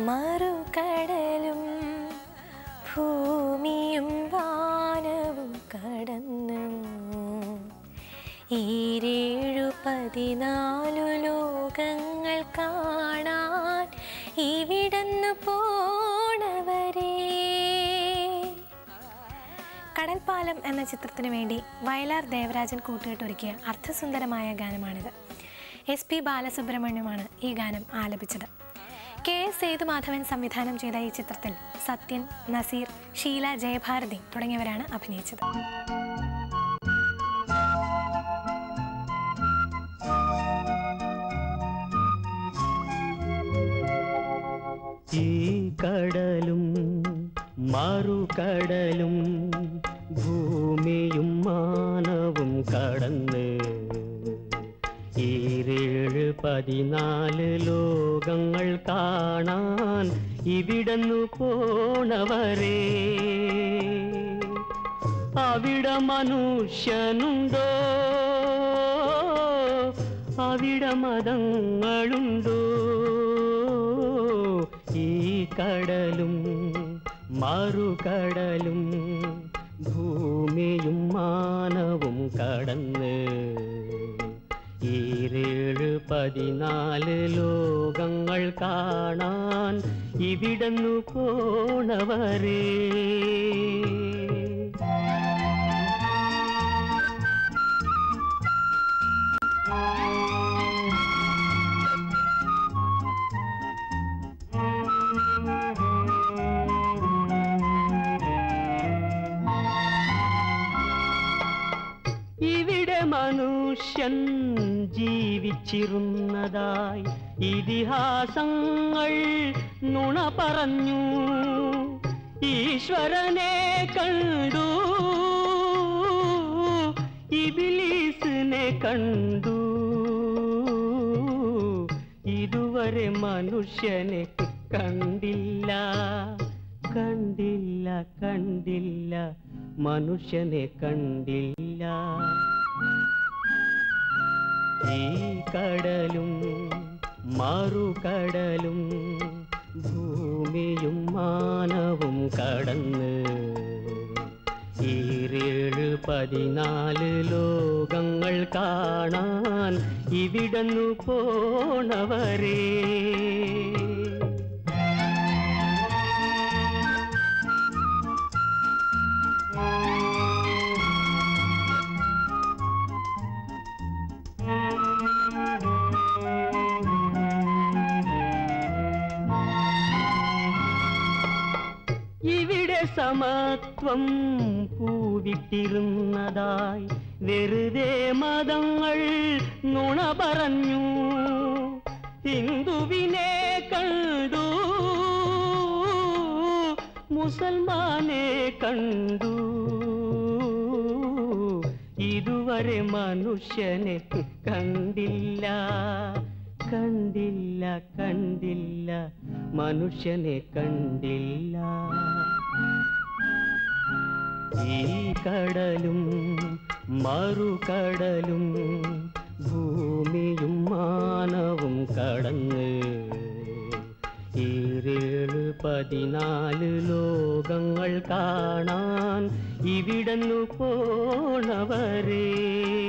മറുകടലും ഭൂമിയും വാനവും കടന്ന് ഈരേഴു പതിനാലു ലോകങ്ങൾ കാണാൻ ഇവിടന്നു പോണവരേ കടൽപ്പാലം എന്ന ചിത്രത്തിനു വേണ്ടി വയലാർ ദേവരാജൻ കൂട്ടുകെട്ടൊരുക്കിയ അർത്ഥസുന്ദരമായ ഗാനമാണിത് എസ് പി ബാലസുബ്രഹ്മണ്യമാണ് ഈ ഗാനം ആലപിച്ചത് കെ എസ് സേതുമാധവൻ സംവിധാനം ചെയ്ത ഈ ചിത്രത്തിൽ സത്യൻ നസീർ ഷീല ജയഭാരതി തുടങ്ങിയവരാണ് അഭിനയിച്ചത് ഈ കടലും മറുകടലും ഭൂമിയും മാനവും കടന്ന് ഈരേഴ് പതിനാല് ലോകങ്ങൾ കാണാൻ ഇവിടന്നു പോണവരേ അവിടെ മനുഷ്യനുണ്ടോ അവിടെ മതങ്ങളുണ്ടോ ഈ കടലും മറുകടലും ഭൂമിയും മാനവും കടന്ന് ഈരേഴ് പതിനാല് ലോകങ്ങൾ കാണാൻ ഇവിടന്നു പോണവരേ ഇവിടെ മനുഷ്യൻ ജീവിച്ചിരുന്നതായി ഇതിഹാസങ്ങൾ നുണ പറഞ്ഞു ഈശ്വരനെ കണ്ടു ഇബിലീസിനെ കണ്ടു ഇതുവരെ മനുഷ്യനെ കണ്ടില്ല കണ്ടില്ല കണ്ടില്ല മനുഷ്യനെ കണ്ടില്ല ഈ കടലും മറുകടലും ഭൂമിയും മാനവും കടന്ന് ഈരേഴ് പതിനാല് ലോകങ്ങൾ കാണാൻ ഇവിടന്നു പോണവരേ ഇവിടെ സമത്വം പൂവിട്ടിരുന്നതായി വെറുതെ മതങ്ങൾ നുണ പറഞ്ഞു ഹിന്ദുവിനെ കണ്ടു മുസൽമാനെ കണ്ടു ഇതുവരെ മനുഷ്യനെ കണ്ടില്ല കണ്ടില്ല കണ്ടില്ല മനുഷ്യനെ കണ്ടില്ല ഈ കടലും മറുകടലും ഭൂമിയും മാനവും കടന്ന് ഈരേഴ് പതിനാല് ലോകങ്ങൾ കാണാൻ ഇവിടന്നു പോണവരേ